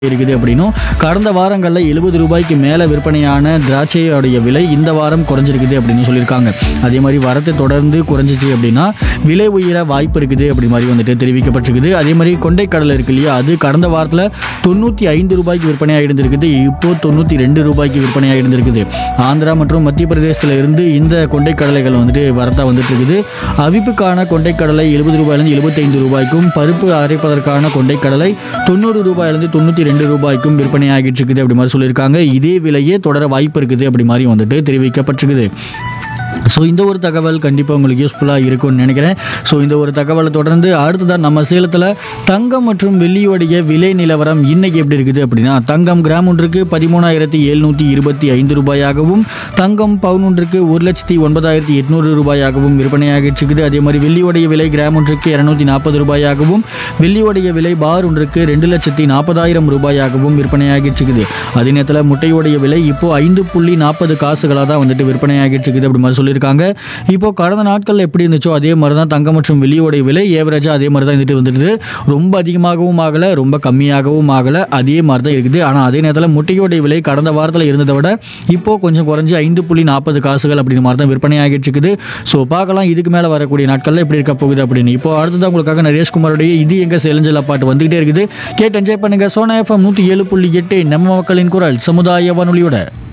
இருக்குது அப்படின்னும் கடந்த வாரங்களில் எழுபது ரூபாய்க்கு மேலே விற்பனையான திராட்சையோடைய விலை இந்த வாரம் குறைஞ்சிருக்குது அப்படின்னு சொல்லியிருக்காங்க அதே மாதிரி வரத்து தொடர்ந்து குறைஞ்சிச்சு அப்படின்னா விலை உயர வாய்ப்பு இருக்குது அப்படி மாதிரி வந்துட்டு தெரிவிக்கப்பட்டிருக்குது அதே மாதிரி கொண்டைக்கடலை இருக்கு இல்லையா அது கடந்த வாரத்தில் தொண்ணூற்றி ஐந்து ரூபாய்க்கு விற்பனையாக இருந்திருக்குது இப்போ தொண்ணூற்றி ரெண்டு ரூபாய்க்கு விற்பனையாக இருந்திருக்குது ஆந்திரா மற்றும் மத்திய பிரதேசத்தில் இருந்து இந்த கொண்டைக்கடலைகள் வந்துட்டு வரத்தா வந்துட்டு இருக்குது அவிப்புக்கான கொண்டைக்கடலை எழுபது ரூபாயிலிருந்து எழுபத்தைந்து ரூபாய்க்கும் பருப்பு அரைப்பதற்கான கொண்டைக்கடலை தொண்ணூறு ரூபாயிலிருந்து தொண்ணூற்றி ரெண்டு ரூபாய்க்கும் விற்பனையாகிட்டு இருக்குது அப்படி மாதிரி சொல்லியிருக்காங்க இதே விலையே தொடர வாய்ப்பு இருக்குது அப்படி மாதிரி வந்துட்டு தெரிவிக்கப்பட்டிருக்குது ஸோ இந்த ஒரு தகவல் கண்டிப்பாக உங்களுக்கு யூஸ்ஃபுல்லாக இருக்கும்னு நினைக்கிறேன் ஸோ இந்த ஒரு தகவலை தொடர்ந்து அடுத்ததாக நம்ம சேலத்தில் தங்கம் மற்றும் வெள்ளியோடைய விலை நிலவரம் இன்னைக்கு எப்படி இருக்குது அப்படின்னா தங்கம் கிராம் ஒன்றுக்கு பதிமூணாயிரத்தி எழுநூற்றி இருபத்தி ஐந்து ரூபாயாகவும் தங்கம் பவுன் ஒன்றுக்கு ஒரு லட்சத்தி ஒன்பதாயிரத்தி எட்நூறு ரூபாயாகவும் விற்பனையாகிட்டு இருக்குது அதே மாதிரி வெள்ளியோடைய விலை கிராம் ஒன்றுக்கு இரநூத்தி நாற்பது ரூபாயாகவும் வெள்ளியோடைய விலை பார் ஒன்றுக்கு ரெண்டு லட்சத்தி நாற்பதாயிரம் ரூபாயாகவும் விற்பனையாகிட்டு இருக்குது அதே நேரத்தில் முட்டையோடைய விலை இப்போ ஐந்து புள்ளி நாற்பது காசுகளாக தான் வந்துட்டு விற்பனையாகிட்டு இருக்குது அப்படி மாதிரி சொல்லியிருக்காங்க இப்போ கடந்த நாட்களில் எப்படி இருந்துச்சோ அதே மாதிரி தான் தங்கம் மற்றும் வெள்ளியோடைய விலை ஏவரேஜாக அதே மாதிரி தான் இருந்துட்டு வந்துடுது ரொம்ப அதிகமாகவும் ஆகலை ரொம்ப கம்மியாகவும் ஆகலை அதே மாதிரி தான் இருக்குது ஆனால் அதே நேரத்தில் முட்டையோடைய விலை கடந்த வாரத்தில் இருந்ததை விட இப்போ கொஞ்சம் குறைஞ்சு ஐந்து புள்ளி நாற்பது காசுகள் அப்படிங்கிற மாதிரி தான் விற்பனையாகிட்டு இருக்குது ஸோ பார்க்கலாம் இதுக்கு மேலே வரக்கூடிய நாட்களில் எப்படி இருக்க போகுது அப்படின்னு இப்போ அடுத்ததான் உங்களுக்காக நரேஷ்குமாரோடைய இது எங்க செலஞ்சல பாட்டு வந்துகிட்டே இருக்குது கேட்டு என்ஜாய் பண்ணுங்க சோனா எஃப்எம் நூற்றி ஏழு புள்ளி எட்டு நம்ம மக்களின் குரல் சமுதாய வானொலியோட